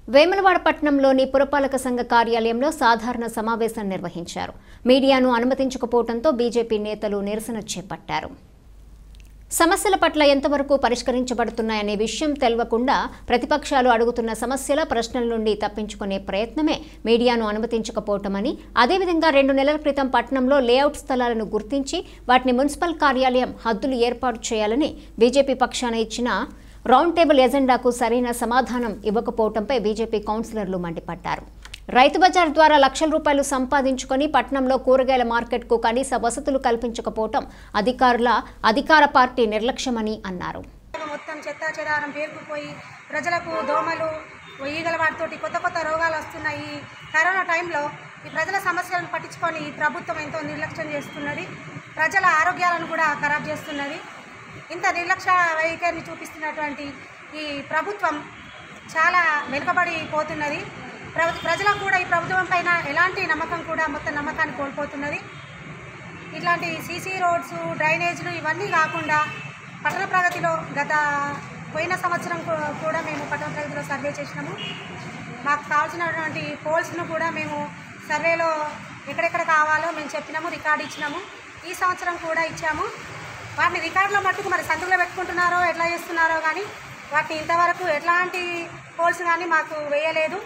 వేములవాడ పట్టణంలోని పురపాలక సంఘ కార్యాలయంలో సాధారణ సమావేశం నిర్వహించారు మీడియాను అనుమతించకపోవడంతో బీజేపీ నేతలు నిరసన చేపట్టారు సమస్యల పట్ల ఎంతవరకు పరిష్కరించబడుతున్నాయనే విషయం తెలవకుండా ప్రతిపక్షాలు అడుగుతున్న సమస్యల ప్రశ్నల నుండి తప్పించుకునే ప్రయత్నమే మీడియాను అనుమతించకపోవటమని అదేవిధంగా రెండు నెలల క్రితం పట్టణంలో లేఅవుట్ స్థలాలను గుర్తించి వాటిని మున్సిపల్ కార్యాలయం హద్దులు ఏర్పాటు చేయాలని బీజేపీ పక్షాన ఇచ్చిన రౌండ్ టేబుల్ ఎజెండాకు సరైన సమాధానం ఇవ్వకపోవడంపై బీజేపీ కౌన్సిలర్లు మండిపడ్డారు రైతు బజార్ ద్వారా లక్షల రూపాయలు సంపాదించుకొని పట్టణంలో కూరగాయల మార్కెట్కు కనీస వసతులు కల్పించకపోవటం అధికారుల అధికార పార్టీ నిర్లక్ష్యమని అన్నారు మొత్తం చెత్త చెదారం పేరుకుపోయి ప్రజలకు దోమలు ఈగల వాటితోటి కొత్త కొత్త రోగాలు వస్తున్నాయి ఈ కరోనా టైంలో ఈ ప్రజల సమస్యలను పట్టించుకొని ఈ ప్రభుత్వం ఎంతో నిర్లక్ష్యం చేస్తున్నది ప్రజల ఆరోగ్యాలను కూడా ఖరాబ్ చేస్తున్నది ఇంత నిర్లక్ష్య వైఖరిని చూపిస్తున్నటువంటి ఈ ప్రభుత్వం చాలా వెనుకబడిపోతున్నది ప్ర ప్రజలకు కూడా ఈ ప్రభుత్వం పైన ఎలాంటి నమ్మకం కూడా మొత్తం నమ్మకాన్ని కోల్పోతున్నది ఇట్లాంటి సీసీ రోడ్స్ డ్రైనేజ్లు ఇవన్నీ కాకుండా పట్టణ ప్రగతిలో గత పోయిన సంవత్సరం కూ- కూడా మేము పట్టణ ప్రగతిలో సర్వే చేసినాము మాకు కావాల్సినటువంటి పోల్స్ను కూడా మేము సర్వేలో ఎక్కడెక్కడ కావాలో మేము చెప్పినాము రికార్డు ఇచ్చినాము ఈ సంవత్సరం కూడా ఇచ్చాము వాటిని రికార్డులో మట్టుకు మరి సందులో పెట్టుకుంటున్నారో ఎట్లా చేస్తున్నారో కానీ వాటిని ఇంతవరకు ఎట్లాంటి పోల్స్ కానీ మాకు వేయలేదు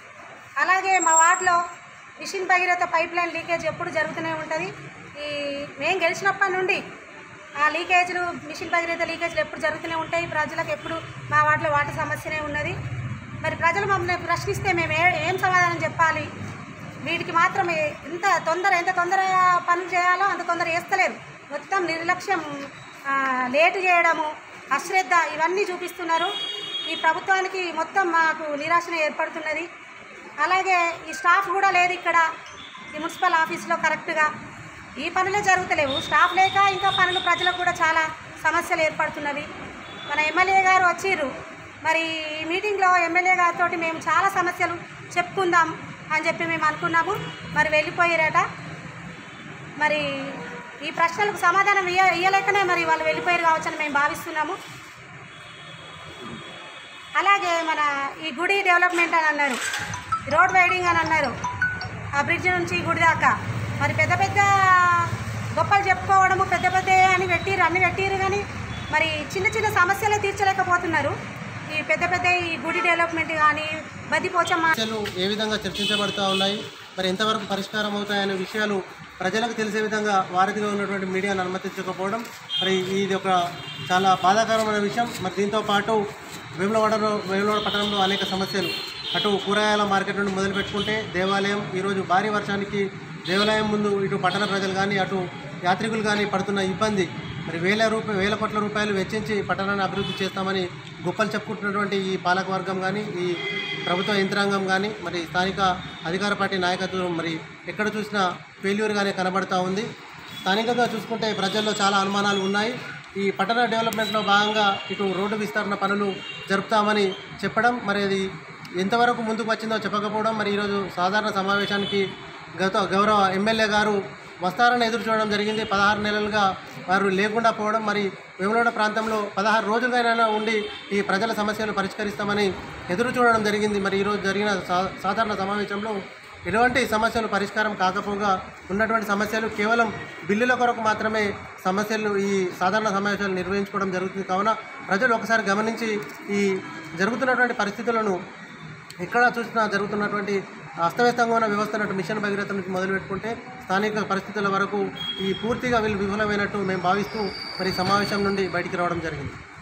అలాగే మా వార్డులో mission Bhagiratha pipeline leakage ఎప్పుడు జరుగుతూనే ఉంటుంది ఈ మేము గెలిచినప్పటి నుండి ఆ లీకేజ్లు మిషన్ భగీరథ లీకేజ్లు ఎప్పుడు జరుగుతూనే ఉంటాయి ప్రజలకు ఎప్పుడు మా వార్డులో వాటర్ సమస్యనే ఉన్నది మరి ప్రజలు మమ్మల్ని ప్రశ్నిస్తే మేము ఏ ఏం సమాధానం చెప్పాలి వీటికి మాత్రం ఏ- ఎంత తొందర ఎంత తొందరగా పనులు చేయాలో అంత తొందర చేస్తలేరు మొత్తం నిర్లక్ష్యం ఆ, లేటు చేయడము అశ్రద్ధ ఇవన్నీ చూపిస్తున్నారు ఈ ప్రభుత్వానికి మొత్తం మాకు నిరాశన ఏర్పడుతున్నది అలాగే ఈ స్టాఫ్ కూడా లేదు ఇక్కడ ఈ మున్సిపల్ ఆఫీస్లో కరెక్ట్గా ఈ పనులే జరుగుతలేవు స్టాఫ్ లేక ఇంకా పనులు ప్రజలకు కూడా చాలా సమస్యలు ఏర్పడుతున్నవి మన ఎమ్మెల్యే గారు వచ్చిర్రు మరి ఈ మీటింగ్లో ఎమ్మెల్యే గారితో మేము చాలా సమస్యలు చెప్పుకుందాం అని చెప్పి మేము అనుకున్నాము మరి వెళ్ళిపోయారట మరి ఈ ప్రశ్నలకు సమాధానం ఇయ్య ఇయ్యలేకనే మరి వాళ్ళు వెళ్ళిపోయారు కావచ్చని మేము భావిస్తున్నాము అలాగే మన ఈ గుడి డెవలప్మెంట్ అని అన్నారు రోడ్ వైడింగ్ అని అన్నారు ఆ బ్రిడ్జ్ నుంచి గుడి దాకా మరి పెద్ద పెద్ద గొప్పలు చెప్పుకోవడము పెద్ద పెద్ద అని పెట్టిరు అన్ని పెట్టిరు కానీ మరి చిన్న చిన్న సమస్యలే తీర్చలేకపోతున్నారు ఈ పెద్ద పెద్ద ఈ గుడి డెవలప్మెంట్ కానీ బద్దిపోచమ్మ సమస్యలు ఏ విధంగా చర్చించబడుతూ ఉన్నాయి మరి ఎంతవరకు పరిష్కారం అవుతాయనే విషయాలు ప్రజలకు తెలిసే విధంగా వారధిగా ఉన్నటువంటి మీడియాను అనుమతించకపోవడం మరి ఇది ఒక చాలా బాధాకరమైన విషయం మరి దీంతో పాటు వేములవాడలో వేములవాడ పట్టణంలో అనేక సమస్యలు అటు కూరగాయల మార్కెట్ నుండి మొదలు పెట్టుకుంటే దేవాలయం ఈరోజు భారీ వర్షానికి దేవాలయం ముందు ఇటు పట్టణ ప్రజలు కానీ అటు యాత్రికులు కానీ పడుతున్న ఇబ్బంది మరి వేల రూపాయ వేల కోట్ల రూపాయలు వెచ్చించి పట్టణాన్ని అభివృద్ధి చేస్తామని గొప్పలు చెప్పుకుంటున్నటువంటి ఈ పాలకవర్గం కానీ ఈ ప్రభుత్వ యంత్రాంగం కానీ మరి స్థానిక అధికార పార్టీ నాయకత్వం మరి ఎక్కడ చూసినా ఫెయిల్యూర్గానే కనబడుతూ ఉంది స్థానికంగా చూసుకుంటే ప్రజల్లో చాలా అనుమానాలు ఉన్నాయి ఈ పట్టణ డెవలప్మెంట్లో భాగంగా ఇటు రోడ్డు విస్తరణ పనులు జరుపుతామని చెప్పడం మరి అది ఎంతవరకు ముందుకు వచ్చిందో చెప్పకపోవడం మరి ఈరోజు సాధారణ సమావేశానికి గత గౌరవ ఎమ్మెల్యే గారు వస్తారని ఎదురు చూడడం జరిగింది పదహారు నెలలుగా వారు లేకుండా పోవడం మరి వేములవాడ ప్రాంతంలో పదహారు రోజులైనా ఉండి ఈ ప్రజల సమస్యలు పరిష్కరిస్తామని ఎదురు చూడడం జరిగింది మరి ఈరోజు జరిగిన సా- సాధారణ సమావేశంలో ఎటువంటి సమస్యలు పరిష్కారం కాకపోగా ఉన్నటువంటి సమస్యలు కేవలం బిల్లుల కొరకు మాత్రమే సమస్యలు ఈ సాధారణ సమావేశాలు నిర్వహించుకోవడం జరుగుతుంది కావున ప్రజలు ఒకసారి గమనించి ఈ జరుగుతున్నటువంటి పరిస్థితులను ఎక్కడ చూసినా జరుగుతున్నటువంటి అస్తవ్యస్తంగా ఉన్న వ్యవస్థ అన్నట్టు మిషన్ భగీరథ నుంచి మొదలు పెట్టుకుంటే స్థానిక పరిస్థితుల వరకు ఈ పూర్తిగా వీళ్ళు విఫలమైనట్టు మేము భావిస్తూ మరి ఈ సమావేశం నుండి బయటికి రావడం జరిగింది